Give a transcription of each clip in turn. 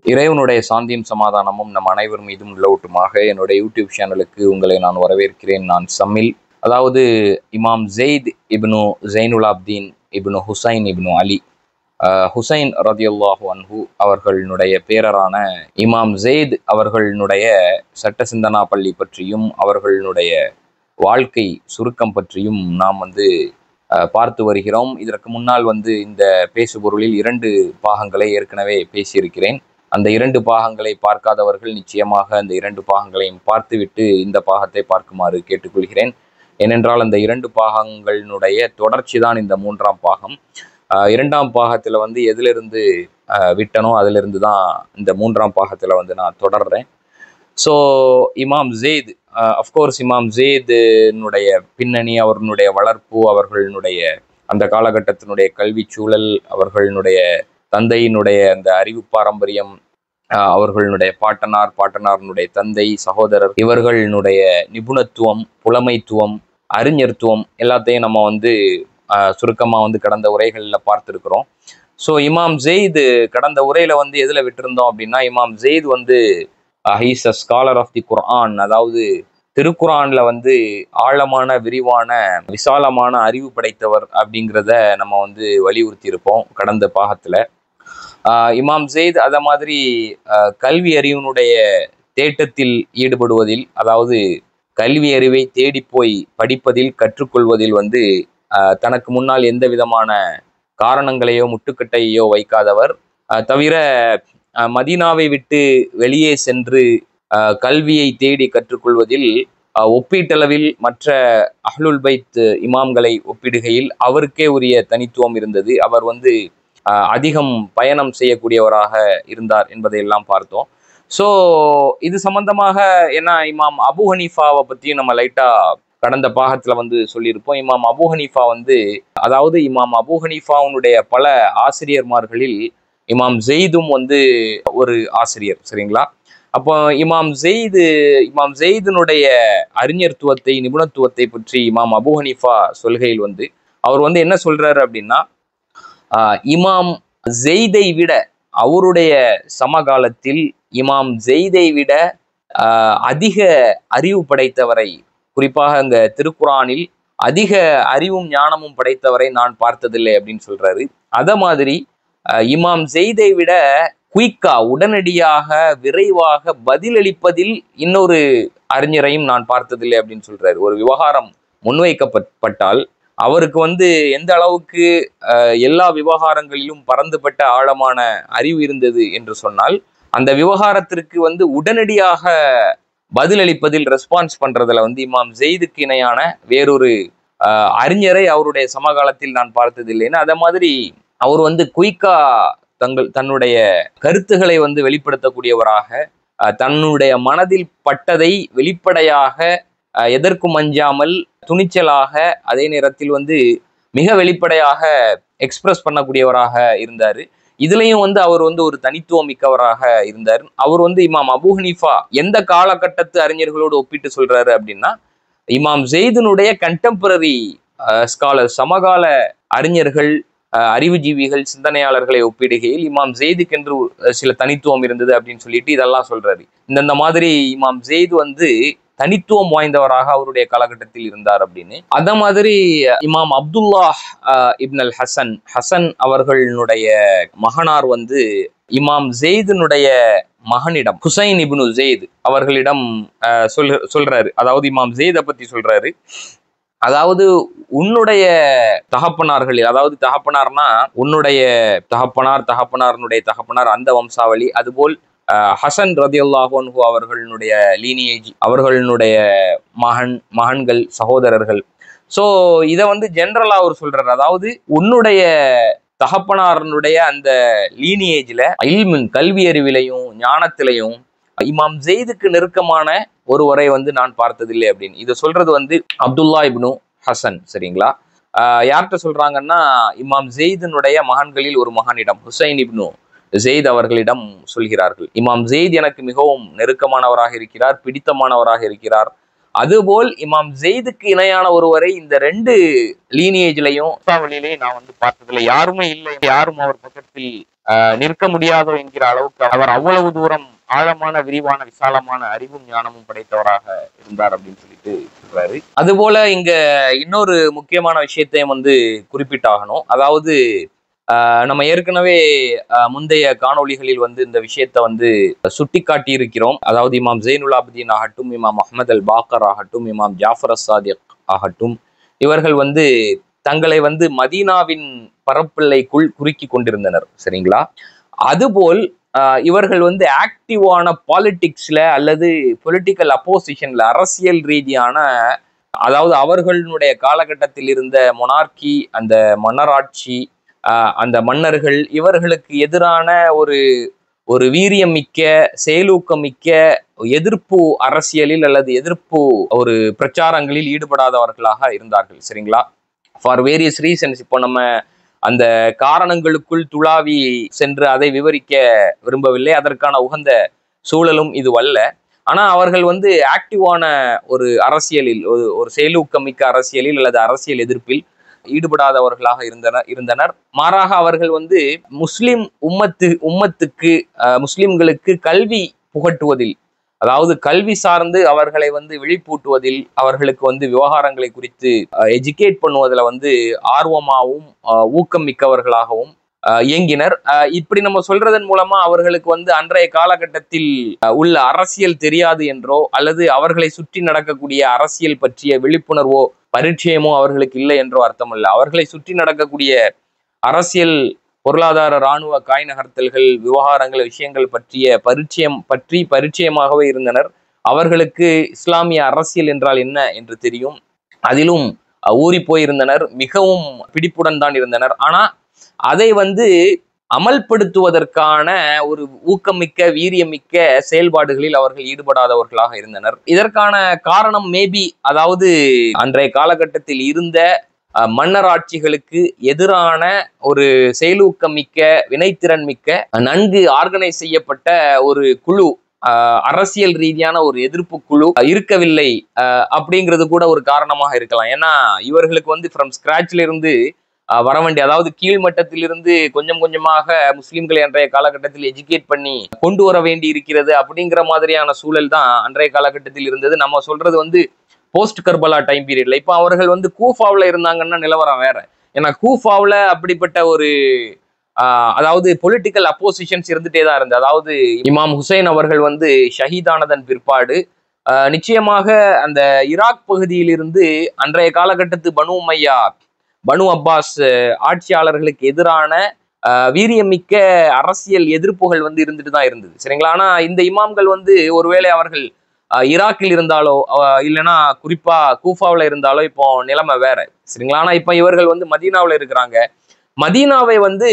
இறைவனுடைய சாந்தியும் சமாதானமும் நம் அனைவர் மீதும் நிலவட்டுமாக என்னுடைய யூடியூப் சேனலுக்கு உங்களை நான் வரவேற்கிறேன் நான் சம்மில் அதாவது இமாம் ஜெயித் இப்னு ஜெயினுலாப்தீன் இப்னு ஹுசைன் இப்னு அலி அஹ், ஹுசைன் ரதியுல்லாஹு அன்ஹு அவர்களுடைய பேரரான இமாம் ஜெயித் அவர்களுடைய சட்ட சிந்தனா பள்ளி பற்றியும் அவர்களுடைய வாழ்க்கை சுருக்கம் பற்றியும் நாம் வந்து அஹ், பார்த்து வருகிறோம் இதற்கு முன்னால் வந்து இந்த பேசுபொருளில் இரண்டு பாகங்களை ஏற்கனவே பேசியிருக்கிறேன் அந்த இரண்டு பாகங்களை பார்க்காதவர்கள் நிச்சயமாக அந்த இரண்டு பாகங்களையும் பார்த்துவிட்டு இந்த பாகத்தை பார்க்குமாறு கேட்டுக்கொள்கிறேன் ஏனென்றால் அந்த இரண்டு பாகங்களினுடைய தொடர்ச்சி தான் இந்த மூன்றாம் பாகம் ஆஹ் இரண்டாம் பாகத்தில் வந்து எதிலிருந்து ஆஹ் விட்டனோ அதிலிருந்து தான் இந்த மூன்றாம் பாகத்தில் வந்து நான் தொடர்றேன் ஸோ இமாம் ஜெயித் அஃப்கோர்ஸ் இமாம் ஜெயிதுனுடைய பின்னணி அவர்களுடைய வளர்ப்பு அவர்களுடைய அந்த காலகட்டத்தினுடைய கல்வி சூழல் அவர்களுடைய தந்தையினுடைய அந்த அறிவு பாரம்பரியம் ஆஹ் அவர்களுடைய பாட்டனார் பாட்டனாரினுடைய தந்தை சகோதரர் இவர்களுடைய நிபுணத்துவம் புலமைத்துவம் அறிஞர்த்துவம் எல்லாத்தையும் நம்ம வந்து ஆஹ் சுருக்கமா வந்து கடந்த உரைகளில் பார்த்துருக்குறோம் ஸோ இமாம் ஜெயித் கடந்த உரையில வந்து எதுல விட்டிருந்தோம் அப்படின்னா இமாம் ஜெயித் வந்து he's a scholar of the Quran அதாவது திருக்குரான்ல வந்து ஆழமான விரிவான விசாலமான அறிவு படைத்தவர் அப்படிங்கிறத நம்ம வந்து வலியுறுத்தி இருப்போம் கடந்த பாகத்துல ஆஹ் இமாம் ஜெயித் அத மாதிரி ஆஹ் கல்வி அறிவினுடைய தேட்டத்தில் ஈடுபடுவதில் அதாவது கல்வி அறிவை தேடி போய் படிப்பதில் கற்றுக்கொள்வதில் வந்து ஆஹ் தனக்கு முன்னால் எந்த விதமான காரணங்களையோ முட்டுக்கட்டையோ வைக்காதவர் ஆஹ் தவிர ஆஹ் மதீனாவை விட்டு வெளியே சென்று ஆஹ் கல்வியை தேடி கற்றுக்கொள்வதில் ஆஹ் ஒப்பீட்டளவில் மற்ற அஹ்லுல் பைத் இமாம்களை ஒப்பிடுகையில் அவருக்கே உரிய தனித்துவம் இருந்தது அவர் வந்து ஆஹ் அதிகம் பயணம் செய்யக்கூடியவராக இருந்தார் என்பதை எல்லாம் பார்த்தோம் ஸோ இது சம்பந்தமாக என்ன இமாம் அபு ஹனீஃபாவை பற்றியும் நம்ம லைட்டா கடந்த பாகத்துல வந்து சொல்லியிருப்போம் இமாம் அபு ஹனீஃபா வந்து அதாவது இமாம் அபு ஹனீஃபாவுடைய பல ஆசிரியர்மார்களில் இமாம் ஜெயிதும் வந்து ஒரு ஆசிரியர் சரிங்களா அப்போ இமாம் ஜெயிது இமாம் ஜெயிதினுடைய அறிஞர்த்துவத்தை நிபுணத்துவத்தை பற்றி இமாம் அபு ஹனீஃபா சொல்கையில் வந்து அவர் வந்து என்ன சொல்றாரு அப்படின்னா ஆஹ் இமாம் ஜெய்தை விட அவருடைய சமகாலத்தில் இமாம் ஜெய்தை விட ஆஹ் அதிக அறிவு படைத்தவரை குறிப்பாக அங்க திருக்குறானில் அதிக அறிவும் ஞானமும் படைத்தவரை நான் பார்த்ததில்லை அப்படின்னு சொல்றாரு அத மாதிரி ஆஹ் இமாம் ஜெய்தை விட குயிக்கா உடனடியாக விரைவாக பதிலளிப்பதில் இன்னொரு அறிஞரையும் நான் பார்த்ததில்லை அப்படின்னு சொல்றாரு ஒரு விவகாரம் முன்வைக்கப்பட்டால் அவருக்கு வந்து எந்த அளவுக்கு அஹ், எல்லா விவகாரங்களிலும் பறந்துபட்ட ஆழமான அறிவு இருந்தது என்று சொன்னால் அந்த விவகாரத்திற்கு வந்து உடனடியாக பதிலளிப்பதில் ரெஸ்பான்ஸ் பண்றதுல வந்து இமாம் ஜெயிதுக்கு இணையான வேறொரு அஹ், அறிஞரை அவருடைய சமகாலத்தில் நான் பார்த்ததில்லைன்னு அதே மாதிரி அவர் வந்து குயிக்கா தங்கள் தன்னுடைய கருத்துக்களை வந்து வெளிப்படுத்தக்கூடியவராக அஹ், தன்னுடைய மனதில் பட்டதை வெளிப்படையாக அஹ், எதற்கும் அஞ்சாமல் துணிச்சலாக அதே நேரத்தில் வந்து மிக வெளிப்படையாக எக்ஸ்பிரஸ் பண்ணக்கூடியவராக இருந்தார் இதுலயும் வந்து அவர் வந்து ஒரு தனித்துவம் மிக்கவராக இருந்தார் அவர் வந்து இமாம் அபு ஹனீஃபா எந்த காலகட்டத்து அறிஞர்களோடு ஒப்பிட்டு சொல்றாரு அப்படின்னா இமாம் ஜெய்தினுடைய கண்டெம்பரரி ஸ்காலர் சமகால அறிஞர்கள் அஹ், அறிவுஜீவிகள் சிந்தனையாளர்களை ஒப்பிடுகையில் இமாம் ஜெய்துக்கென்று ஒரு சில தனித்துவம் இருந்தது அப்படின்னு சொல்லிட்டு இதெல்லாம் சொல்றாரு இந்தந்த மாதிரி இமாம் ஜெயித் வந்து தனித்துவம் வாய்ந்தவராக அவருடைய காலகட்டத்தில் இருந்தார் அப்படின்னு அத மாதிரி இமாம் அப்துல்லாஹ் அஹ், இப்ன் அல் ஹசன் ஹசன் அவர்களுடைய மகனார் வந்து இமாம் ஜெயிதினுடைய மகனிடம் ஹுசைன் இப்னு ஜெயித் அவர்களிடம் அஹ், சொல் சொல்றாரு அதாவது இமாம் ஜெயிதை பத்தி சொல்றாரு அதாவது உன்னுடைய தகப்பனார்களில் அதாவது தகப்பனார்னா உன்னுடைய தகப்பனார் தகப்பனார்னுடைய தகப்பனார் அந்த வம்சாவளி அதுபோல் அஹ், ஹசன் ரதியுல்லாஹு அவர்களுடைய லீனியேஜ் அவர்களுடைய மகன் மகன்கள் சகோதரர்கள் ஸோ இதை வந்து ஜென்ரலா அவர் சொல்றாரு அதாவது உன்னுடைய தகப்பனாரனுடைய அந்த லீனியேஜ்ல இல்மின் கல்வி அறிவிலையும் ஞானத்திலையும் இமாம் ஜெயிதுக்கு நெருக்கமான ஒருவரை வந்து நான் பார்த்ததில்லை அப்படின்னு இதை சொல்றது வந்து அப்துல்லா இப்னு ஹசன் சரிங்களா ஆஹ் யார்கிட்ட சொல்றாங்கன்னா இமாம் ஜெயிதினுடைய மகன்களில் ஒரு மகனிடம் ஹுசைன் இப்னு ஜெயித் அவர்களிடம் சொல்கிறார்கள் இமாம் ஜெயித் எனக்கு மிகவும் நெருக்கமானவராக இருக்கிறார் பிடித்தமானவராக இருக்கிறார் அதுபோல் இமாம் ஜெயிதுக்கு இணையான ஒருவரை இந்த ரெண்டு லீனியேஜ்லையும் வழியிலேயே நான் வந்து பார்த்ததுல யாருமே இல்லை யாரும் அவர் பக்கத்தில் ஆஹ், நிற்க முடியாதோ என்கிற அளவுக்கு அவர் அவ்வளவு தூரம் ஆழமான விரிவான விசாலமான அறிவும் ஞானமும் படைத்தவராக இருந்தார் அப்படின்னு சொல்லிட்டு சொல்றாரு அதுபோல இங்க இன்னொரு முக்கியமான விஷயத்தையும் வந்து குறிப்பிட்டாகணும் அதாவது ஆஹ், நம்ம ஏற்கனவே ஆஹ், முந்தைய காணொளிகளில் வந்து இந்த விஷயத்தை வந்து சுட்டி காட்டி இருக்கிறோம் அதாவது இமாம் ஜெயினுல் ஆபதீன் ஆகட்டும் இமாம் அஹ்மத் அல் பாக்கர் ஆகட்டும் இமாம் ஜாஃபர் அசாதிக் ஆகட்டும் இவர்கள் வந்து தங்களை வந்து மதீனாவின் பரப்பிள்ளைக்குள் குறுக்கி கொண்டிருந்தனர் சரிங்களா அதுபோல் ஆஹ், இவர்கள் வந்து ஆக்டிவான பாலிடிக்ஸ்ல அல்லது பொலிட்டிக்கல் அப்போசிஷன்ல அரசியல் ரீதியான அதாவது அவர்களுடைய காலகட்டத்தில் இருந்த மொனார்கி அந்த மன்னராட்சி ஆஹ், அந்த மன்னர்கள் இவர்களுக்கு எதிரான ஒரு ஒரு வீரியம் மிக்க செயலூக்கம் மிக்க எதிர்ப்பு அரசியலில் அல்லது எதிர்ப்பு ஒரு பிரச்சாரங்களில் ஈடுபடாதவர்களாக இருந்தார்கள் சரிங்களா ஃபார் வேரியஸ் ரீசன்ஸ் இப்போ நம்ம அந்த காரணங்களுக்குள் துளாவி சென்று அதை விவரிக்க விரும்பவில்லை அதற்கான உகந்த சூழலும் இது அல்ல ஆனா அவர்கள் வந்து ஆக்டிவான ஒரு அரசியலில் ஒரு ஒரு செயலூக்கம் மிக்க அரசியலில் அல்லது அரசியல் எதிர்ப்பில் ஈடுபடாதவர்களாக இருந்தனர் இருந்தனர் மாறாக அவர்கள் வந்து முஸ்லிம் உம்மத்து உம்மத்துக்கு அஹ், முஸ்லிம்களுக்கு கல்வி புகட்டுவதில் அதாவது கல்வி சார்ந்து அவர்களை வந்து விழிப்பூட்டுவதில் அவர்களுக்கு வந்து விவகாரங்களை குறித்து எஜுகேட் பண்ணுவதில் வந்து ஆர்வமாகவும் அஹ், ஊக்கம் மிக்கவர்களாகவும் அஹ், இயங்கினர் அஹ், இப்படி நம்ம சொல்றதன் மூலமா அவர்களுக்கு வந்து அன்றைய காலகட்டத்தில் அஹ், உள்ள அரசியல் தெரியாது என்றோ அல்லது அவர்களை சுற்றி நடக்கக்கூடிய அரசியல் பற்றிய விழிப்புணர்வோ பரிச்சயமோ அவர்களுக்கு இல்லை என்றோ அர்த்தமல்ல அவர்களை சுற்றி நடக்கக்கூடிய அரசியல் பொருளாதார இராணுவ காய் நகர்த்தல்கள் விவகாரங்கள் விஷயங்கள் பற்றிய பரிச்சயம் பற்றி பரிச்சயமாகவே இருந்தனர் அவர்களுக்கு இஸ்லாமிய அரசியல் என்றால் என்ன என்று தெரியும் அதிலும் ஊறி போயிருந்தனர் மிகவும் பிடிப்புடன் தான் இருந்தனர் ஆனா அதை வந்து அமல்படுத்துவதற்கான ஒரு ஊக்கமிக்க வீரியமிக்க செயல்பாடுகளில் அவர்கள் ஈடுபடாதவர்களாக இருந்தனர் இதற்கான காரணம் மேபி அதாவது அன்றைய காலகட்டத்தில் இருந்த அஹ், மன்னராட்சிகளுக்கு எதிரான ஒரு செயலூக்கம் மிக்க வினைத்திறன் மிக்க நன்கு ஆர்கனைஸ் செய்யப்பட்ட ஒரு குழு அஹ், அரசியல் ரீதியான ஒரு எதிர்ப்பு குழு இருக்கவில்லை அஹ், அப்படிங்கிறது கூட ஒரு காரணமாக இருக்கலாம் ஏன்னா இவர்களுக்கு வந்து ஃப்ரம் ஸ்கிராச்ல இருந்து அஹ், வர வேண்டிய அதாவது கீழ்மட்டத்திலிருந்து கொஞ்சம் கொஞ்சமாக முஸ்லிம்களை அன்றைய காலகட்டத்தில் எஜுகேட் பண்ணி கொண்டு வர வேண்டி இருக்கிறது அப்படிங்கிற மாதிரியான சூழல் தான் அன்றைய காலகட்டத்தில் இருந்தது நம்ம சொல்றது வந்து போஸ்ட் கர்பலா டைம் பீரியட்ல இப்போ அவர்கள் வந்து கூஃபாவில் இருந்தாங்கன்னா நிலவரம் வேற ஏன்னா கூஃபாவில் அப்படிப்பட்ட ஒரு ஆஹ், அதாவது பொலிட்டிக்கல் அப்போசிஷன்ஸ் இருந்துட்டே தான் இருந்தது அதாவது இமாம் ஹுசைன் அவர்கள் வந்து ஷஹீதானதன் பிற்பாடு ஆஹ், நிச்சயமாக அந்த ஈராக் பகுதியிலிருந்து அன்றைய காலகட்டத்து பனு உமையா பனு அப்பாஸ் அஹ், ஆட்சியாளர்களுக்கு எதிரான ஆஹ், வீரியமிக்க அரசியல் எதிர்ப்புகள் வந்து இருந்துட்டு தான் இருந்தது சரிங்களா ஆனா இந்த இமாம்கள் வந்து ஒருவேளை அவர்கள் ஆஹ், ஈராக்கில் இருந்தாலோ ஆஹ், இல்லைன்னா குறிப்பா கூஃபாவில் இருந்தாலோ இப்போ நிலைமை வேற சரிங்களா ஆனா இப்போ இவர்கள் வந்து மதீனாவில் இருக்கிறாங்க மதீனாவை வந்து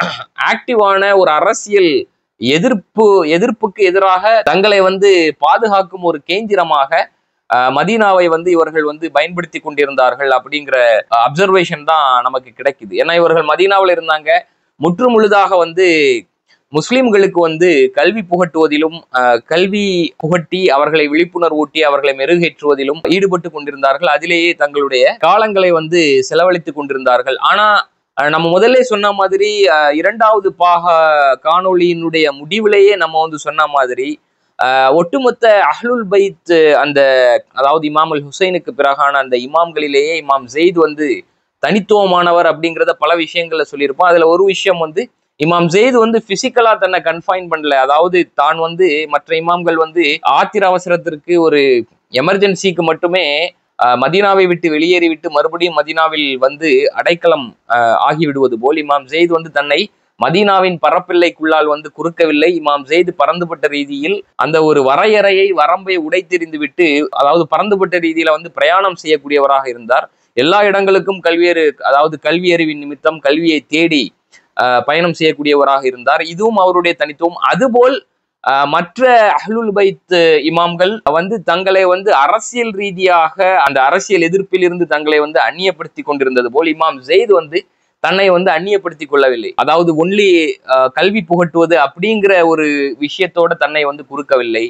ஆக்டிவான ஒரு அரசியல் எதிர்ப்பு எதிர்ப்புக்கு எதிராக தங்களை வந்து பாதுகாக்கும் ஒரு கேந்திரமாக ஆஹ், மதீனாவை வந்து இவர்கள் வந்து பயன்படுத்தி கொண்டிருந்தார்கள் அப்படிங்கிற அப்சர்வேஷன் தான் நமக்கு கிடைக்குது ஏன்னா இவர்கள் மதீனாவில் இருந்தாங்க முற்று முழுதாக வந்து முஸ்லிம்களுக்கு வந்து கல்வி புகட்டுவதிலும் ஆஹ், கல்வி புகட்டி அவர்களை விழிப்புணர்வூட்டி அவர்களை மெருகேற்றுவதிலும் ஈடுபட்டு கொண்டிருந்தார்கள் அதிலேயே தங்களுடைய காலங்களை வந்து செலவழித்துக் கொண்டிருந்தார்கள் ஆனா அஹ், நம்ம முதல்ல சொன்ன மாதிரி அஹ், இரண்டாவது பாக காணொளியினுடைய முடிவிலேயே நம்ம வந்து சொன்ன மாதிரி அஹ், ஒட்டுமொத்த அஹ்லுல் பைத் அந்த அதாவது இமாம் அல் ஹுசைனுக்கு பிறகான அந்த இமாம்களிலேயே இமாம் ஜெயித் வந்து தனித்துவமானவர் அப்படிங்கிறத பல விஷயங்கள்ல சொல்லியிருப்போம் அதுல ஒரு விஷயம் வந்து இமாம் ஜெயித் வந்து பிசிக்கலா தன்னை கன்ஃபைன் பண்ணல அதாவது தான் வந்து மற்ற இமாம்கள் வந்து ஆத்திர அவசரத்திற்கு ஒரு எமர்ஜென்சிக்கு மட்டுமே அஹ், மதீனாவை விட்டு வெளியேறி விட்டு மறுபடியும் மதீனாவில் வந்து அடைக்கலம் அஹ், ஆகிவிடுவது போல் இமாம் ஜெயித் வந்து தன்னை மதீனாவின் பரப்பில்லைக்குள்ளால் வந்து குறுக்கவில்லை இமாம் ஜெயித் பறந்துபட்ட ரீதியில் அந்த ஒரு வரையறையை வரம்பை உடைத்தெறிந்து விட்டு அதாவது பறந்துபட்ட ரீதியில வந்து பிரயாணம் செய்யக்கூடியவராக இருந்தார் எல்லா இடங்களுக்கும் கல்வியறு அதாவது கல்வி அறிவின் நிமித்தம் கல்வியை தேடி அஹ், பயணம் செய்யக்கூடியவராக இருந்தார் இதுவும் அவருடைய தனித்துவம் அதுபோல் அஹ், மற்ற அஹ்லுல் பைத் இமாம்கள் வந்து தங்களை வந்து அரசியல் ரீதியாக அந்த அரசியல் எதிர்ப்பில் இருந்து தங்களை வந்து அந்நியப்படுத்தி கொண்டிருந்தது போல் இமாம் ஜெயித் வந்து தன்னை வந்து அந்நியப்படுத்திக் கொள்ளவில்லை அதாவது ஒன்லி கல்வி புகட்டுவது அப்படிங்கிற ஒரு விஷயத்தோட தன்னை வந்து குறுக்கவில்லை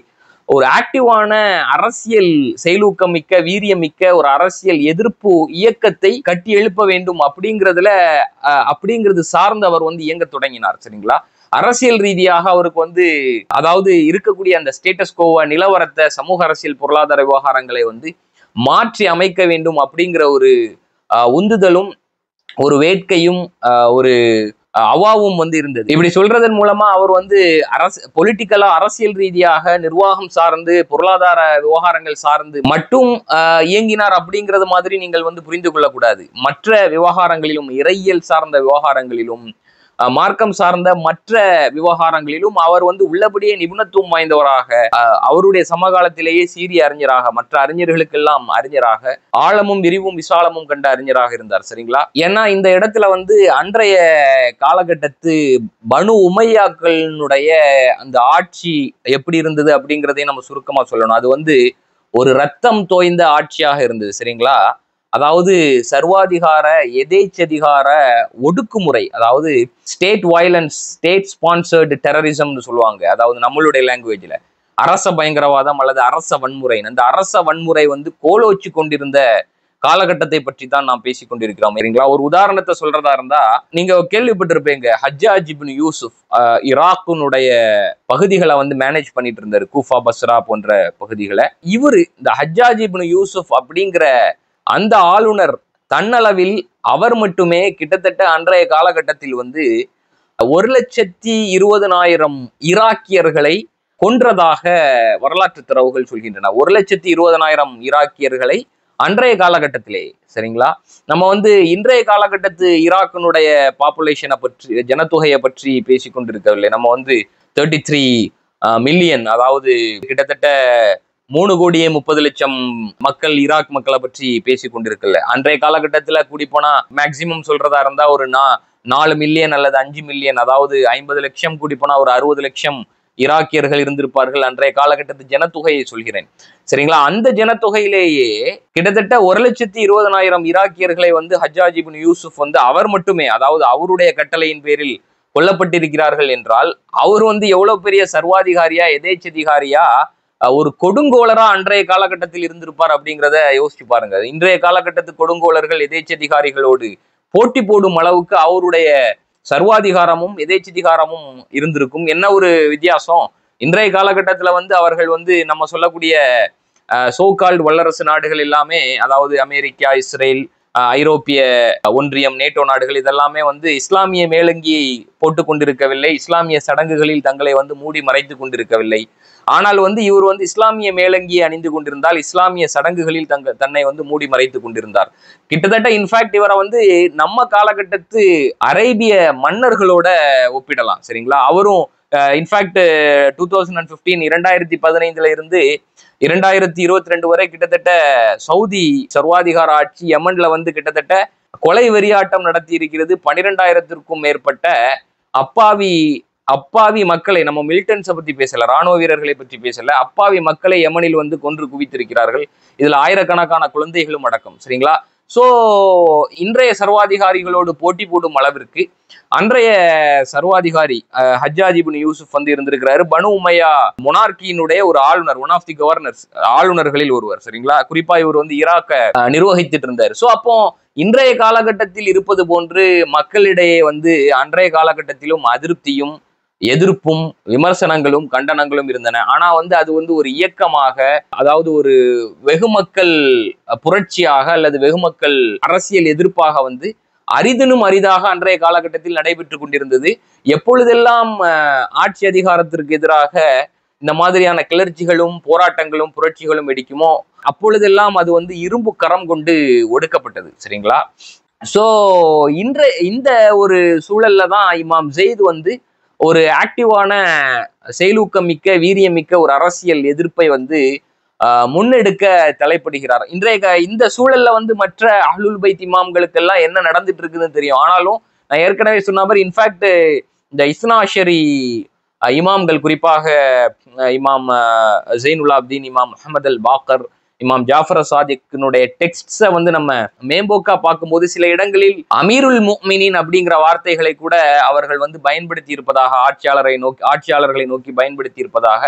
ஒரு ஆக்டிவான அரசியல் செயலூக்கம் மிக்க வீரியமிக்க ஒரு அரசியல் எதிர்ப்பு இயக்கத்தை கட்டி எழுப்ப வேண்டும் அப்படிங்கிறதுல அஹ், அப்படிங்கிறது சார்ந்து அவர் வந்து இயங்க தொடங்கினார் சரிங்களா அரசியல் ரீதியாக அவருக்கு வந்து அதாவது இருக்கக்கூடிய அந்த ஸ்டேட்டஸ் கோவ நிலவரத்தை சமூக அரசியல் பொருளாதார விவகாரங்களை வந்து மாற்றி அமைக்க வேண்டும் அப்படிங்கிற ஒரு அஹ், உந்துதலும் ஒரு வேட்கையும் அஹ், ஒரு அஹ், அவாவும் வந்து இருந்தது இப்படி சொல்றதன் மூலமா அவர் வந்து அரசு பொலிட்டிக்கலா அரசியல் ரீதியாக நிர்வாகம் சார்ந்து பொருளாதார விவகாரங்கள் சார்ந்து மட்டும் அஹ், இயங்கினார் அப்படிங்கிறது மாதிரி நீங்கள் வந்து புரிந்து கொள்ளக்கூடாது மற்ற விவகாரங்களிலும் இறையியல் சார்ந்த விவகாரங்களிலும் அஹ், மார்க்கம் சார்ந்த மற்ற விவகாரங்களிலும் அவர் வந்து உள்ளபடியே நிபுணத்துவம் வாய்ந்தவராக அஹ், அவருடைய சமகாலத்திலேயே சீரிய அறிஞராக மற்ற அறிஞர்களுக்கெல்லாம் அறிஞராக ஆழமும் விரிவும் விசாலமும் கண்ட அறிஞராக இருந்தார் சரிங்களா ஏன்னா இந்த இடத்துல வந்து அன்றைய காலகட்டத்து பனு உமையாக்களினுடைய அந்த ஆட்சி எப்படி இருந்தது அப்படிங்கிறதையும் நம்ம சுருக்கமா சொல்லணும் அது வந்து ஒரு ரத்தம் தோய்ந்த ஆட்சியாக இருந்தது சரிங்களா அதாவது சர்வாதிகார எதேச்சதிகார ஒடுக்குமுறை அதாவது ஸ்டேட் வயலன்ஸ் ஸ்டேட் ஸ்பான்சர்டு டெரரிசம்னு சொல்லுவாங்க அதாவது நம்மளுடைய லாங்குவேஜ்ல அரச பயங்கரவாதம் அல்லது அரச வன்முறை அந்த அரச வன்முறை வந்து கோலோச்சு கொண்டிருந்த காலகட்டத்தை பற்றி தான் நாம் பேசிக் கொண்டிருக்கிறோம் சரிங்களா ஒரு உதாரணத்தை சொல்றதா இருந்தா நீங்க கேள்விப்பட்டிருப்பீங்க ஹஜ்ஜாஜ் இப்னு யூசுப் அஹ், ஈராக்கினுடைய பகுதிகளை வந்து மேனேஜ் பண்ணிட்டு இருந்தாரு கூஃபா பஸ்ரா போன்ற பகுதிகளை இவரு இந்த ஹஜ்ஜாஜ் இப்னு யூசுப் அப்படிங்கிற அந்த ஆளுநர் தன்னளவில் அவர் மட்டுமே கிட்டத்தட்ட அன்றைய காலகட்டத்தில் வந்து ஒரு லட்சத்தி இருபதனாயிரம் ஈராக்கியர்களை கொன்றதாக வரலாற்று தரவுகள் சொல்கின்றன ஒரு லட்சத்தி இருபதனாயிரம் ஈராக்கியர்களை அன்றைய காலகட்டத்திலே சரிங்களா நம்ம வந்து இன்றைய காலகட்டத்து ஈராக்கினுடைய பாப்புலேஷனை பற்றி ஜனத்தொகையை பற்றி பேசிக் கொண்டிருக்கவில்லை நம்ம வந்து தேர்ட்டி த்ரீ மில்லியன் அதாவது கிட்டத்தட்ட மூணு கோடியே முப்பது லட்சம் மக்கள் ஈராக் மக்களை பற்றி பேசிக் கொண்டிருக்கல அன்றைய காலகட்டத்துல கூடி போனா மேக்சிமம் சொல்றதா இருந்தா ஒரு நா நாலு மில்லியன் அல்லது அஞ்சு மில்லியன் அதாவது ஐம்பது லட்சம் கூடி போனா ஒரு அறுபது லட்சம் ஈராக்கியர்கள் இருந்திருப்பார்கள் அன்றைய காலகட்டத்து ஜனத்தொகையை சொல்கிறேன் சரிங்களா அந்த ஜனத்தொகையிலேயே கிட்டத்தட்ட ஒரு லட்சத்தி இருபதனாயிரம் ஈராக்கியர்களை வந்து ஹஜ்ஜாஜ் இப்னு யூசுப் வந்து அவர் மட்டுமே அதாவது அவருடைய கட்டளையின் பேரில் கொல்லப்பட்டிருக்கிறார்கள் என்றால் அவர் வந்து எவ்வளவு பெரிய சர்வாதிகாரியா எதேச்சதிகாரியா அஹ், ஒரு கொடுங்கோலரா அன்றைய காலகட்டத்தில் இருந்திருப்பார் அப்படிங்கிறத யோசிச்சு பாருங்க இன்றைய காலகட்டத்து கொடுங்கோலர்கள் எதேச்சதிகாரிகளோடு போட்டி போடும் அளவுக்கு அவருடைய சர்வாதிகாரமும் எதேச்சதிகாரமும் இருந்திருக்கும் என்ன ஒரு வித்தியாசம் இன்றைய காலகட்டத்துல வந்து அவர்கள் வந்து நம்ம சொல்லக்கூடிய சோகால்டு வல்லரசு நாடுகள் எல்லாமே அதாவது அமெரிக்கா இஸ்ரேல் அஹ், ஐரோப்பிய ஒன்றியம் நேட்டோ நாடுகள் இதெல்லாமே வந்து இஸ்லாமிய மேலங்கியை போட்டு கொண்டிருக்கவில்லை இஸ்லாமிய சடங்குகளில் தங்களை வந்து மூடி மறைத்து கொண்டிருக்கவில்லை ஆனால் வந்து இவர் வந்து இஸ்லாமிய மேலங்கியை அணிந்து கொண்டிருந்தால் இஸ்லாமிய சடங்குகளில் தங்க தன்னை வந்து மூடி மறைத்து கொண்டிருந்தார் கிட்டத்தட்ட இன்ஃபேக்ட் இவரை வந்து நம்ம காலகட்டத்து அரேபிய மன்னர்களோட ஒப்பிடலாம் சரிங்களா அவரும் in fact two thousand and fifteen இரண்டாயிரத்தி பதினைந்துல இருந்து இரண்டாயிரத்தி இருபத்தி ரெண்டு வரை கிட்டத்தட்ட சவுதி சர்வாதிகார ஆட்சி யமன்ல வந்து கிட்டத்தட்ட கொலை வெறியாட்டம் நடத்தி இருக்கிறது பனிரெண்டாயிரத்திற்கும் மேற்பட்ட அப்பாவி அப்பாவி மக்களை நம்ம மிலிட்டன்ஸை பத்தி பேசல ராணுவ வீரர்களை பற்றி பேசல அப்பாவி மக்களை யமனில் வந்து கொன்று குவித்திருக்கிறார்கள் இதுல ஆயிரக்கணக்கான குழந்தைகளும் அடக்கம் சரிங்களா சோ இன்றைய சர்வாதிகாரிகளோடு போட்டி போடும் அளவிற்கு அன்றைய சர்வாதிகாரி அஹ், ஹஜ்ஜாஜ் இப்னு யூசுப் வந்து இருந்திருக்கிறாரு பனு உமையா மொனார்கியினுடைய ஒரு ஆளுநர் ஒன் ஆஃப் தி கவர்னர்ஸ் ஆளுநர்களில் ஒருவர் சரிங்களா குறிப்பா இவர் வந்து ஈராக்க அஹ், நிர்வகித்துட்டு இருந்தார் சோ அப்போ இன்றைய காலகட்டத்தில் இருப்பது போன்று மக்களிடையே வந்து அன்றைய காலகட்டத்திலும் அதிருப்தியும் எதிர்ப்பும் விமர்சனங்களும் கண்டனங்களும் இருந்தன ஆனா வந்து அது வந்து ஒரு இயக்கமாக அதாவது ஒரு வெகுமக்கள் புரட்சியாக அல்லது வெகுமக்கள் அரசியல் எதிர்ப்பாக வந்து அரிதினும் அரிதாக அன்றைய காலகட்டத்தில் நடைபெற்று கொண்டிருந்தது எப்பொழுதெல்லாம் அஹ், ஆட்சி அதிகாரத்திற்கு எதிராக இந்த மாதிரியான கிளர்ச்சிகளும் போராட்டங்களும் புரட்சிகளும் வெடிக்குமோ அப்பொழுதெல்லாம் அது வந்து இரும்பு கரம் கொண்டு ஒடுக்கப்பட்டது சரிங்களா சோ இன்ற இந்த ஒரு சூழல்ல தான் இமாம் ஜெயித் வந்து ஒரு ஆக்டிவான செயலூக்கம் மிக்க வீரியமிக்க ஒரு அரசியல் எதிர்ப்பை வந்து ஆஹ், முன்னெடுக்க தலைப்படுகிறார் இன்றைய க- இந்த சூழல்ல வந்து மற்ற அஹ்லுல் பைத் இமாம்களுக்கெல்லாம் என்ன நடந்துட்டு இருக்குதுன்னு தெரியும் ஆனாலும் நான் ஏற்கனவே சொன்ன மாதிரி இன்ஃபேக்ட் இந்த இஸ்னாஷரி அஹ், இமாம்கள் குறிப்பாக அஹ், இமாம் அஹ், ஜெயினுலாப்தீன் இமாம் முஹம்மது அல் பாக்கர் இமாம் ஜாஃபர் சாதிக்கினுடைய டெக்ஸ்ட்ஸை வந்து நம்ம மேம்போக்கா பார்க்கும்போது சில இடங்களில் அமீருல் முக்மினின் அப்படிங்கிற வார்த்தைகளை கூட அவர்கள் வந்து பயன்படுத்தி இருப்பதாக ஆட்சியாளரை நோக்கி ஆட்சியாளர்களை நோக்கி பயன்படுத்தி இருப்பதாக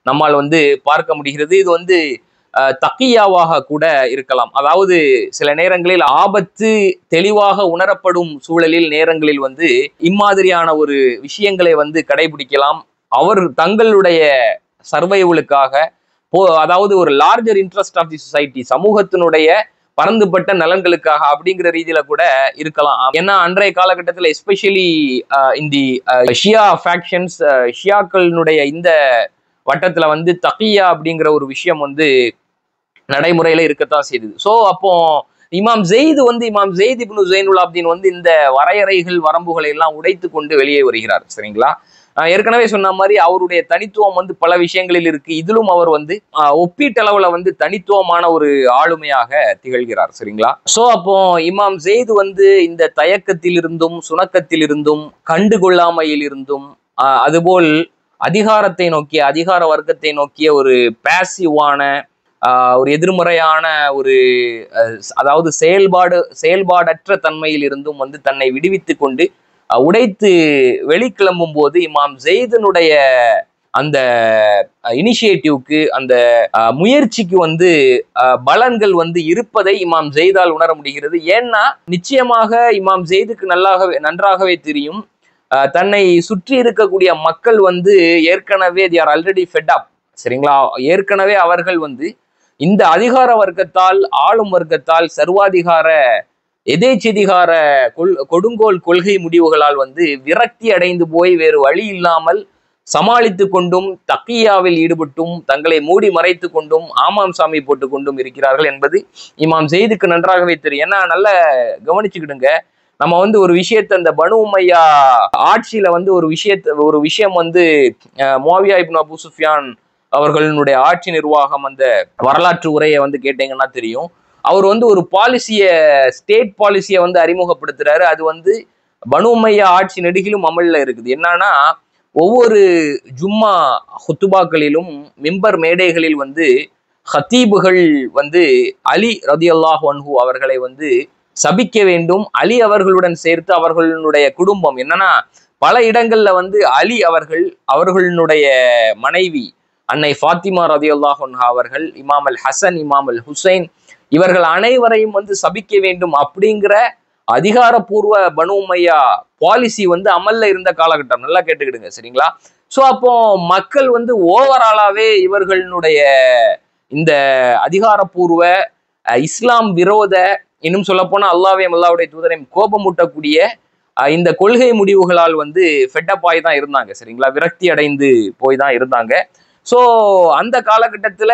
நம்மால் வந்து பார்க்க முடிகிறது இது வந்து அஹ், தக்கியாவாக கூட இருக்கலாம் அதாவது சில நேரங்களில் ஆபத்து தெளிவாக உணரப்படும் சூழலில் நேரங்களில் வந்து இம்மாதிரியான ஒரு விஷயங்களை வந்து கடைபிடிக்கலாம் அவர் தங்களுடைய சர்வைவலுக்காக போ அதாவது ஒரு larger interest of the society சமூகத்தினுடைய பரந்துபட்ட நலன்களுக்காக அப்படிங்கிற ரீதியில கூட இருக்கலாம் ஏன்னா அன்றைய காலகட்டத்தில் எஸ்பெஷலி இந்த ஷியா ஃபேக்ஷன்ஸ் ஷியாக்களினுடைய இந்த வட்டத்துல வந்து தக்கியா அப்படிங்கிற ஒரு விஷயம் வந்து நடைமுறையில இருக்கத்தான் செய்தது ஸோ அப்போ இமாம் ஜெயித் வந்து இமாம் ஜெயித் இப்னு ஜெயினுல் அப்தீன் வந்து இந்த வரையறைகள் வரம்புகளை எல்லாம் உடைத்து கொண்டு வெளியே வருகிறார் சரிங்களா ஆஹ் ஏற்கனவே சொன்ன மாதிரி அவருடைய தனித்துவம் வந்து பல விஷயங்களில் இருக்கு இதிலும் அவர் வந்து ஆஹ் ஒப்பீட்டளவுல வந்து தனித்துவமான ஒரு ஆளுமையாக திகழ்கிறார் சரிங்களா சோ அப்போ இமாம் ஜெயித் வந்து இந்த தயக்கத்தில் இருந்தும் சுணக்கத்தில் இருந்தும் கண்டுகொள்ளாமையில் இருந்தும் ஆஹ் அதுபோல் அதிகாரத்தை நோக்கிய அதிகார வர்க்கத்தை நோக்கிய ஒரு பேசிவான ஆஹ் ஒரு எதிர்மறையான ஒரு அஹ், அதாவது செயல்பாடு செயல்பாடற்ற தன்மையில் இருந்தும் வந்து தன்னை விடுவித்து கொண்டு அஹ், உடைத்து வெளிக்கிளம்பும் போது இமாம் ஜெயிதனுடைய அந்த இனிஷியேட்டிவ்க்கு அந்த அஹ், முயற்சிக்கு வந்து அஹ், பலன்கள் வந்து இருப்பதை இமாம் ஜெய்தால் உணர முடிகிறது ஏன்னா நிச்சயமாக இமாம் ஜெய்துக்கு நல்லாகவே நன்றாகவே தெரியும் அஹ், தன்னை சுற்றி இருக்கக்கூடிய மக்கள் வந்து ஏற்கனவே they are already fed up சரிங்களா ஏற்கனவே அவர்கள் வந்து இந்த அதிகார வர்க்கத்தால் ஆளும் வர்க்கத்தால் சர்வாதிகார எதேச்சதிகார கொள் கொடுங்கோல் கொள்கை முடிவுகளால் வந்து விரக்தி அடைந்து போய் வேறு வழி இல்லாமல் சமாளித்து கொண்டும் தக்கியாவில் ஈடுபட்டும் தங்களை மூடி மறைத்து கொண்டும் ஆமாம் சாமி போட்டு கொண்டும் இருக்கிறார்கள் என்பது இமாம் ஜெயிதுக்கு நன்றாகவே தெரியும் ஏன்னா நல்ல கவனிச்சுக்கிடுங்க நம்ம வந்து ஒரு விஷயத்தை அந்த பனு உமையா ஆட்சியில வந்து ஒரு விஷயத்த ஒரு விஷயம் வந்து அஹ், முஆவியா இப்னு அபு சுஃபியான் அவர்களுடைய ஆட்சி நிர்வாகம் அந்த வரலாற்று உரையை வந்து கேட்டீங்கன்னா தெரியும் அவர் வந்து ஒரு பாலிசியை ஸ்டேட் பாலிசியை வந்து அறிமுகப்படுத்துறாரு அது வந்து பனு உமையா ஆட்சி நெடுகிலும் அமல்ல இருக்குது என்னன்னா ஒவ்வொரு ஜும்மா ஹுத்துபாக்களிலும் மிம்பர் மேடைகளில் வந்து ஹத்தீபுகள் வந்து அலி ரதியல்லாஹ் அன்ஹு அவர்களை வந்து சபிக்க வேண்டும் அலி அவர்களுடன் சேர்த்து அவர்களுடைய குடும்பம் என்னன்னா பல இடங்கள்ல வந்து அலி அவர்கள் அவர்களுடைய மனைவி அன்னை ஃபாத்திமா ரதியுல்லாஹ் அன்ஹா அவர்கள் இமாம் அல் ஹசன் இமாம் அல் ஹுசைன் இவர்கள் அனைவரையும் வந்து சபிக்க வேண்டும் அப்படிங்கிற அதிகாரப்பூர்வ பனு உமையா பாலிசி வந்து அமல்ல இருந்த காலகட்டம் நல்லா கேட்டுக்கிடுங்க சரிங்களா ஸோ அப்போ மக்கள் வந்து ஓவராலாவே இவர்களுடைய இந்த அதிகாரப்பூர்வ அஹ், இஸ்லாம் விரோத இன்னும் சொல்ல போனா அல்லாவையும் அல்லாவுடைய தூதரையும் கோபமூட்டக்கூடிய அஹ், இந்த கொள்கை முடிவுகளால் வந்து ஃபெட்டப் ஆகி தான் இருந்தாங்க சரிங்களா விரக்தி அடைந்து போய் தான் இருந்தாங்க ஸோ அந்த காலகட்டத்துல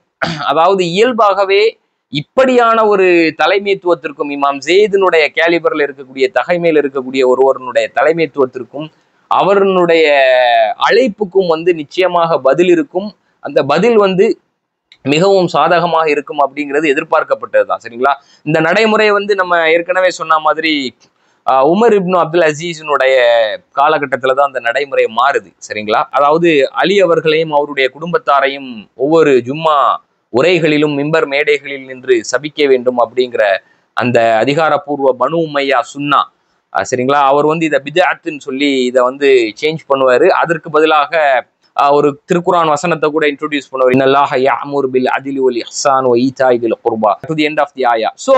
அதாவது இயல்பாகவே இப்படியான ஒரு தலைமைத்துவத்திற்கும் இமாம் ஜெயிதினுடைய கேலிபர்ல இருக்கக்கூடிய தகைமையில் இருக்கக்கூடிய ஒருவருடைய தலைமைத்துவத்திற்கும் அவருடைய அழைப்புக்கும் வந்து நிச்சயமாக பதில் இருக்கும் அந்த பதில் வந்து மிகவும் சாதகமாக இருக்கும் அப்படிங்கிறது எதிர்பார்க்கப்பட்டது தான் சரிங்களா இந்த நடைமுறை வந்து நம்ம ஏற்கனவே சொன்ன மாதிரி ஆஹ், உமர் இப்னு அப்துல் அசீஸினுடைய காலகட்டத்தில் தான் அந்த நடைமுறை மாறுது சரிங்களா அதாவது அலி அவர்களையும் அவருடைய குடும்பத்தாரையும் ஒவ்வொரு ஜும்மா உரைகளிலும் மிம்பர் மேடைகளில் நின்று சபிக்க வேண்டும் அப்படிங்கிற அந்த அதிகாரப்பூர்வ பனு உமையா சுன்னா அஹ் சரிங்களா அவர் வந்து இதை பிதாத்துன்னு சொல்லி இதை வந்து சேஞ்ச் பண்ணுவாரு அதற்கு பதிலாக அஹ், ஒரு திருக்குரான் வசனத்தை கூட இன்ட்ரோடியூஸ் பண்ணுவார் இன்னல்லாஹ யாமுர் பில் அதிலி ஒலி ஹசான் ஒ ஈதா இதில் குர்பா to the end of the ஆயா ஸோ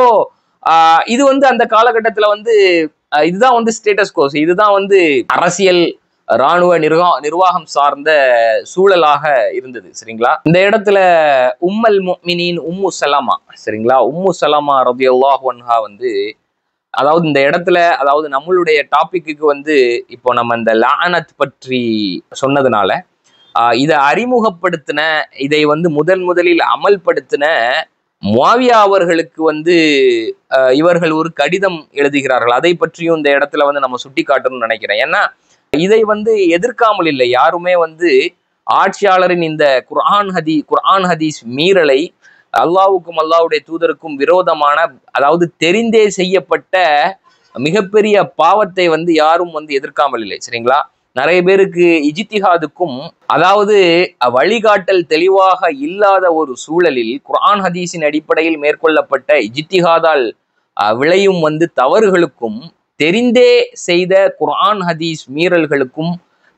இது வந்து அந்த காலகட்டத்தில் வந்து அஹ், இதுதான் வந்து ஸ்டேட்டஸ் கோர்ஸ் இதுதான் வந்து அரசியல் இராணுவ நிர்வா நிர்வாகம் சார்ந்த சூழலாக இருந்தது சரிங்களா இந்த இடத்துல உம்மல் முஃமினீன் உம்மு சலாமா சரிங்களா உம்மு சலாமா ரதியல்லாஹு அன்ஹா வந்து அதாவது இந்த இடத்துல அதாவது நம்மளுடைய டாபிக்கு வந்து இப்போ நம்ம இந்த லானத் பற்றி சொன்னதுனால ஆஹ் இதை அறிமுகப்படுத்தின இதை வந்து முதன் முதலில் அமல்படுத்தின முவாவியா அவர்களுக்கு வந்து ஆஹ் இவர்கள் ஒரு கடிதம் எழுதுகிறார்கள் அதை பற்றியும் இந்த இடத்துல வந்து நம்ம சுட்டி காட்டணும்னு நினைக்கிறேன் ஏன்னா இதை வந்து எதிர்க்காமல் இல்லை யாருமே வந்து ஆட்சியாளரின் இந்த குர்ஆன் ஹதி குர்ஆன் ஹதீஸ் மீறலை அல்லாவுக்கும் அல்லாவுடைய தூதருக்கும் விரோதமான அதாவது தெரிந்தே செய்யப்பட்ட மிகப்பெரிய பாவத்தை வந்து யாரும் வந்து எதிர்க்காமல் இல்லை சரிங்களா நிறைய பேருக்கு இஜித்திஹாதுக்கும் அதாவது வழிகாட்டல் தெளிவாக இல்லாத ஒரு சூழலில் குர்ஆன் ஹதீஸின் அடிப்படையில் மேற்கொள்ளப்பட்ட இஜித்திஹாதால் அஹ், விளையும் வந்து தவறுகளுக்கும் தெரிந்தே செய்த குர்ஆன் ஹதீஸ் மீறல்களுக்கும்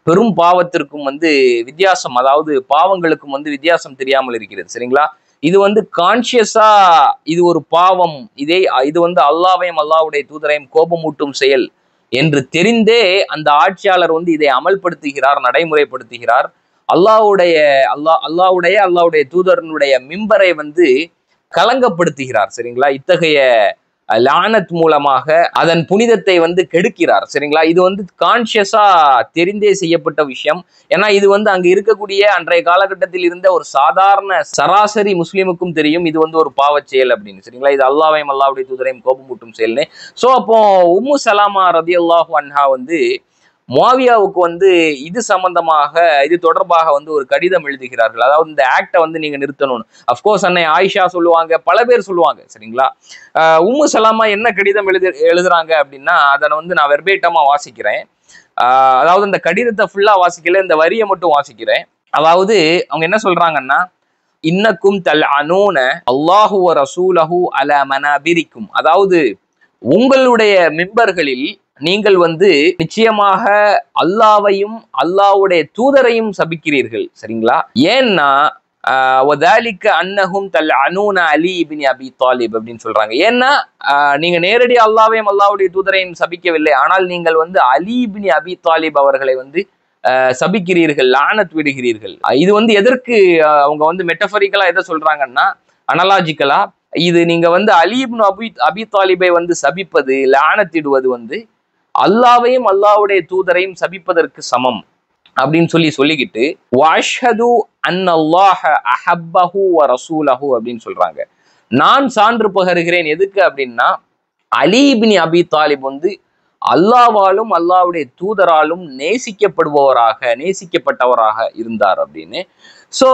பெரும் பாவத்திற்கும் வந்து வித்தியாசம் அதாவது பாவங்களுக்கும் வந்து வித்தியாசம் தெரியாமல் இருக்கிறது சரிங்களா இது வந்து கான்சியஸா இது ஒரு பாவம் இதே இது வந்து அல்லாவையும் அல்லாவுடைய தூதரையும் கோபமூட்டும் செயல் என்று தெரிந்தே அந்த ஆட்சியாளர் வந்து இதை அமல்படுத்துகிறார் நடைமுறைப்படுத்துகிறார் அல்லாவுடைய அல்லாஹ் அல்லாவுடைய அல்லாவுடைய தூதரனுடைய மிம்பரை வந்து கலங்கப்படுத்துகிறார் சரிங்களா இத்தகைய அஹ், லானத் மூலமாக அதன் புனிதத்தை வந்து கெடுக்கிறார் சரிங்களா இது வந்து கான்சியஸா தெரிந்தே செய்யப்பட்ட விஷயம் ஏன்னா இது வந்து அங்க இருக்கக்கூடிய அன்றைய காலகட்டத்தில் இருந்த ஒரு சாதாரண சராசரி முஸ்லீமுக்கும் தெரியும் இது வந்து ஒரு பாவச் செயல் அப்படின்னு சரிங்களா இது அல்லாவையும் அல்லாவுடைய தூதரையும் கோபமூட்டும் செயல்னு ஸோ அப்போ உம்மு சலாமா ரதி அல்லாஹு அன்ஹா வந்து முவாவியாவுக்கு வந்து இது சம்பந்தமாக இது தொடர்பாக வந்து ஒரு கடிதம் எழுதுகிறார்கள் அதாவது இந்த ஆக்டை வந்து நீங்க நிறுத்தணும்னு அஃப்கோர்ஸ் அன்னை ஆயிஷா சொல்லுவாங்க பல பேர் சொல்லுவாங்க சரிங்களா ஆஹ் உம்மு சலாமா என்ன கடிதம் எழுது எழுதுறாங்க அப்படின்னா அதை வந்து நான் வெர்பேட்டமா வாசிக்கிறேன் ஆஹ் அதாவது இந்த கடிதத்தை ஃபுல்லா வாசிக்கல இந்த வரியை மட்டும் வாசிக்கிறேன் அதாவது அவங்க என்ன சொல்றாங்கன்னா இன்னக்கும் தல் அனூன அல்லாஹு வ ரசூலஹு அல மனாபிரிக்கும் அதாவது உங்களுடைய மிம்பர்களில் நீங்கள் வந்து நிச்சயமாக அல்லாவையும் அல்லாவுடைய தூதரையும் சபிக்கிறீர்கள் சரிங்களா ஏன்னா ஆஹ் வதாலிக்க அன்னஹும் தல் அனூன அலி இபின் அபி தாலிப் அப்படின்னு சொல்றாங்க ஏன்னா ஆஹ் நீங்க நேரடி அல்லாவையும் அல்லாவுடைய தூதரையும் சபிக்கவில்லை ஆனால் நீங்கள் வந்து அலி இபின் அபி தாலிப் அவர்களை வந்து ஆஹ் சபிக்கிறீர்கள் லானத் விடுகிறீர்கள் ஆஹ் இது வந்து எதற்கு ஆஹ் அவங்க வந்து மெட்டபரிக்கலா எதை சொல்றாங்கன்னா அனலாஜிக்கலா இது நீங்க வந்து அலி இப்னு அபி அபி தாலிபை வந்து சபிப்பது லானத்திடுவது வந்து அல்லாவையும் அல்லாவுடைய தூதரையும் சபிப்பதற்கு சமம் அப்படின்னு சொல்லி சொல்லிக்கிட்டு வாஷது அன் அல்லாஹ அஹப்பஹு வ ரசூலஹு அப்படின்னு சொல்றாங்க நான் சான்று பகருகிறேன் எதுக்கு அப்படின்னா அலி இப்னி அபி தாலிப் வந்து அல்லாவாலும் அல்லாவுடைய தூதராலும் நேசிக்கப்படுபவராக நேசிக்கப்பட்டவராக இருந்தார் அப்படின்னு ஸோ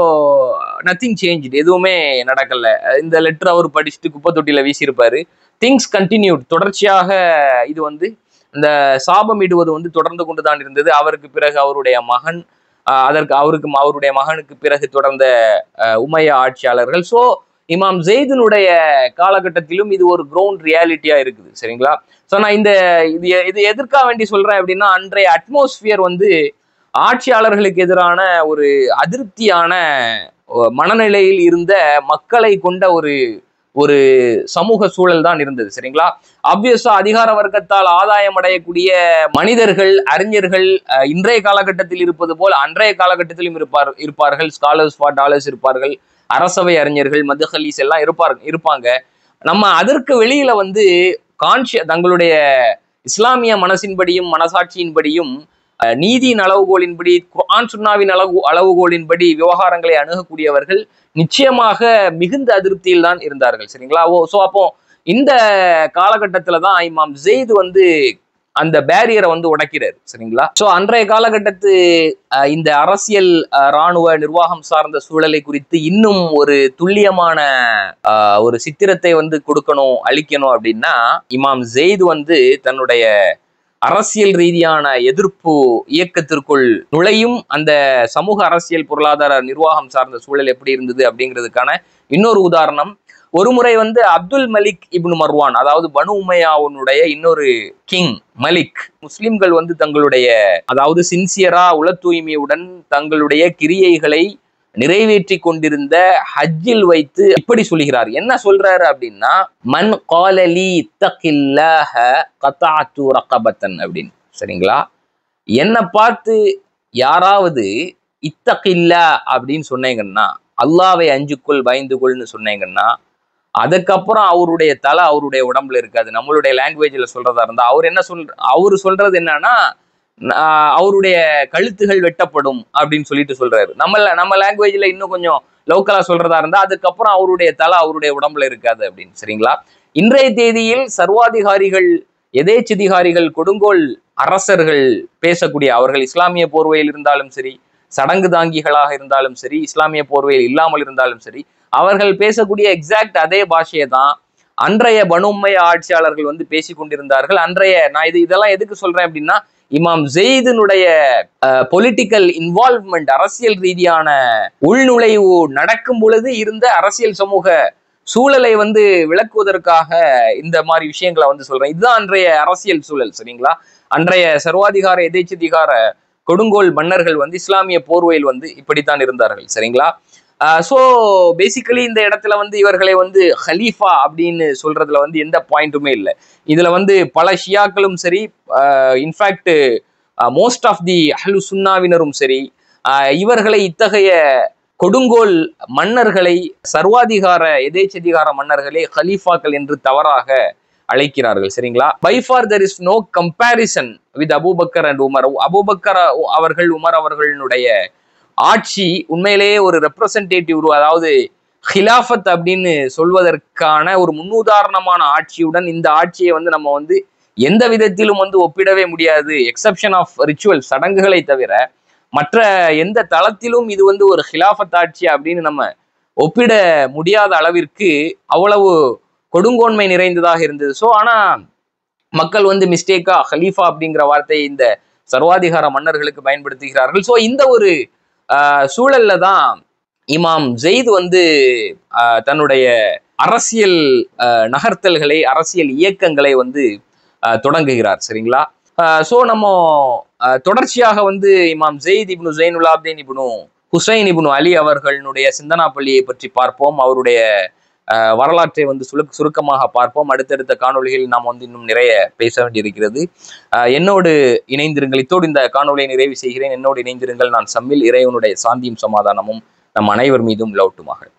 நத்திங் சேஞ்ச் எதுவுமே நடக்கல இந்த லெட்டர் அவர் படிச்சுட்டு குப்பை தொட்டியில வீசியிருப்பாரு திங்ஸ் கண்டினியூட் தொடர்ச்சியாக இது வந்து இந்த சாபம் இடுவது வந்து தொடர்ந்து கொண்டுதான் இருந்தது அவருக்கு பிறகு அவருடைய மகன் ஆஹ் அதற்கு அவருக்கு அவருடைய மகனுக்கு பிறகு தொடர்ந்த ஆஹ் உமையா ஆட்சியாளர்கள் ஸோ இமாம் ஜெய்தினுடைய காலகட்டத்திலும் இது ஒரு கிரவுண்ட் ரியாலிட்டியா இருக்குது சரிங்களா ஸோ நான் இந்த இது எ- இது எதற்காக வேண்டி சொல்றேன் அப்படின்னா அன்றைய அட்மாஸ்பியர் வந்து ஆட்சியாளர்களுக்கு எதிரான ஒரு அதிருப்தியான அஹ், மனநிலையில் இருந்த மக்களை கொண்ட ஒரு ஒரு சமூக சூழல் தான் இருந்தது சரிங்களா ஆப்வியஸா அதிகார வர்க்கத்தால் ஆதாயம் அடையக்கூடிய மனிதர்கள் அறிஞர்கள் அஹ், இன்றைய காலகட்டத்தில் இருப்பது போல் அன்றைய காலகட்டத்திலும் இருப்பார் இருப்பார்கள் ஸ்காலர்ஸ் ஃபார் டாலர்ஸ் இருப்பார்கள் அரசவை அறிஞர்கள் மதுஹலீஸ் எல்லாம் இருப்பார் இருப்பாங்க நம்ம அதற்கு வெளியில வந்து கான்ஷிய தங்களுடைய இஸ்லாமிய மனசின்படியும் மனசாட்சியின்படியும் அஹ், நீதியின் அளவுகோலின்படி குர்ஆன் சுன்னாவின் அளவு அளவுகோலின்படி விவகாரங்களை அணுகக்கூடியவர்கள் நிச்சயமாக மிகுந்த அதிருப்தியில் தான் இருந்தார்கள் சரிங்களா ஓ ஸோ அப்போ இந்த காலகட்டத்துல தான் இமாம் ஜெயித் வந்து அந்த பேரியரை வந்து உடைக்கிறார் சரிங்களா ஸோ அன்றைய காலகட்டத்து அஹ், இந்த அரசியல் அஹ், ராணுவ நிர்வாகம் சார்ந்த சூழலை குறித்து இன்னும் ஒரு துல்லியமான அஹ், ஒரு சித்திரத்தை வந்து கொடுக்கணும் அளிக்கணும் அப்படின்னா இமாம் ஜெயித் வந்து தன்னுடைய அரசியல் ரீதியான எதிர்ப்பு இயக்கத்திற்குள் நுழையும் அந்த சமூக அரசியல் பொருளாதார நிர்வாகம் சார்ந்த சூழல் எப்படி இருந்தது அப்படிங்கிறதுக்கான இன்னொரு உதாரணம் ஒரு முறை வந்து அப்துல் மலிக் இப்னு மர்வான் அதாவது பனு உமையாவுனுடைய இன்னொரு கிங் மலிக் முஸ்லிம்கள் வந்து தங்களுடைய அதாவது சின்சியரா உள தூய்மையுடன் தங்களுடைய கிரியைகளை நிறைவேற்றி கொண்டிருந்த ஹஜ்ஜில் வைத்து இப்படி சொல்கிறார் என்ன சொல்றாரு அப்படின்னா மன் காலலி இத்தகில்லாஹ கத்தாத்து ரகபத்தன் அப்படின்னு சரிங்களா என்னை பார்த்து யாராவது இத்தகில்லா அப்படின்னு சொன்னீங்கன்னா அல்லாவை அஞ்சுக்குள் பயந்துகொள்னு சொன்னீங்கன்னா அதுக்கப்புறம் அவருடைய தலை அவருடைய உடம்புல இருக்காது நம்மளுடைய லாங்குவேஜில் சொல்றதா இருந்தா அவர் என்ன சொல் அவர் சொல்றது என்னன்னா ஆஹ் அவருடைய கழுத்துகள் வெட்டப்படும் அப்படின்னு சொல்லிட்டு சொல்றாரு நம்ம நம்ம லாங்குவேஜ்ல இன்னும் கொஞ்சம் லோக்கலா சொல்றதா இருந்தா அதுக்கப்புறம் அவருடைய தலை அவருடைய உடம்புல இருக்காது அப்படின்னு சரிங்களா இன்றைய தேதியில் சர்வாதிகாரிகள் எதேச்சதிகாரிகள் கொடுங்கோல் அரசர்கள் பேசக்கூடிய அவர்கள் இஸ்லாமிய போர்வையில் இருந்தாலும் சரி சடங்கு தாங்கிகளாக இருந்தாலும் சரி இஸ்லாமிய போர்வையில் இல்லாமல் இருந்தாலும் சரி அவர்கள் பேசக்கூடிய எக்ஸாக்ட் அதே பாஷையை தான் அன்றைய பனுமை ஆட்சியாளர்கள் வந்து பேசிக் கொண்டிருந்தார்கள் அன்றைய நான் இது இதெல்லாம் எதுக்கு சொல்றேன் அப்படின்னா இமாம் ஜெயிதினுடைய பொலிட்டிக்கல் இன்வால்வ்மெண்ட் அரசியல் ரீதியான உள்நுழைவு நடக்கும் பொழுது இருந்த அரசியல் சமூக சூழலை வந்து விளக்குவதற்காக இந்த மாதிரி விஷயங்களை வந்து சொல்றேன் இதுதான் அன்றைய அரசியல் சூழல் சரிங்களா அன்றைய சர்வாதிகார எதேச்சதிகார கொடுங்கோல் மன்னர்கள் வந்து இஸ்லாமிய போர்வையில் வந்து இப்படித்தான் இருந்தார்கள் சரிங்களா ஸோ பேசிக்கலி இந்த இடத்துல வந்து இவர்களை வந்து ஹலீஃபா அப்படின்னு சொல்றதுல வந்து எந்த பாயிண்ட்டுமே இல்லை இதுல வந்து பல ஷியாக்களும் சரி இன்ஃபேக்ட் மோஸ்ட் ஆஃப் தி அஹ்லு சுன்னாவினரும் சரி ஆஹ் இவர்களை இத்தகைய கொடுங்கோல் மன்னர்களை சர்வாதிகார எதேச்சதிகார மன்னர்களே ஹலீஃபாக்கள் என்று தவறாக அழைக்கிறார்கள் சரிங்களா by far there is no comparison with Abu Bakr and Umar Abu Bakr அவர்கள் உமர் அவர்களுடைய ஆட்சி உண்மையிலேயே ஒரு ரெப்ரசன்டேட்டிவ் அதாவது ஹிலாஃபத் அப்படின்னு சொல்வதற்கான ஒரு முன்னுதாரணமான ஆட்சியுடன் இந்த ஆட்சியை வந்து நம்ம வந்து எந்த விதத்திலும் வந்து ஒப்பிடவே முடியாது எக்ஸப்ஷன் ஆஃப் ரிச்சுவல் சடங்குகளை தவிர மற்ற எந்த தளத்திலும் இது வந்து ஒரு ஹிலாஃபத் ஆட்சி அப்படின்னு நம்ம ஒப்பிட முடியாத அளவிற்கு அவ்வளவு கொடுங்கோன்மை நிறைந்ததாக இருந்தது ஸோ ஆனா மக்கள் வந்து மிஸ்டேக்கா ஹலீஃபா அப்படிங்கிற வார்த்தையை இந்த சர்வாதிகார மன்னர்களுக்கு பயன்படுத்துகிறார்கள் ஸோ இந்த ஒரு ஆஹ், சூழல்ல தான் இமாம் ஜெயித் வந்து ஆஹ், தன்னுடைய அரசியல் ஆஹ், நகர்த்தல்களை அரசியல் இயக்கங்களை வந்து ஆஹ், தொடங்குகிறார் சரிங்களா ஸோ நம்ம ஆஹ், தொடர்ச்சியாக வந்து இமாம் ஜெயித் இப்னு ஜெயினுலாப்தீன் இப்னு ஹுசைன் இப்னு அலி அவர்களுடைய சிந்தனா பள்ளியை பற்றி பார்ப்போம் அவருடைய ஆஹ், வரலாற்றை வந்து சுருக் சுருக்கமாக பார்ப்போம் அடுத்தடுத்த காணொளிகளில் நாம் வந்து இன்னும் நிறைய பேச வேண்டியிருக்கிறது ஆஹ், என்னோடு இணைந்திருங்கள் இத்தோடு இந்த காணொளியை நிறைவு செய்கிறேன் என்னோடு இணைந்திருங்கள் நான் சம்மில் இறைவனுடைய சாந்தியும் சமாதானமும் நம் அனைவர் மீதும் லவுட்டுமாக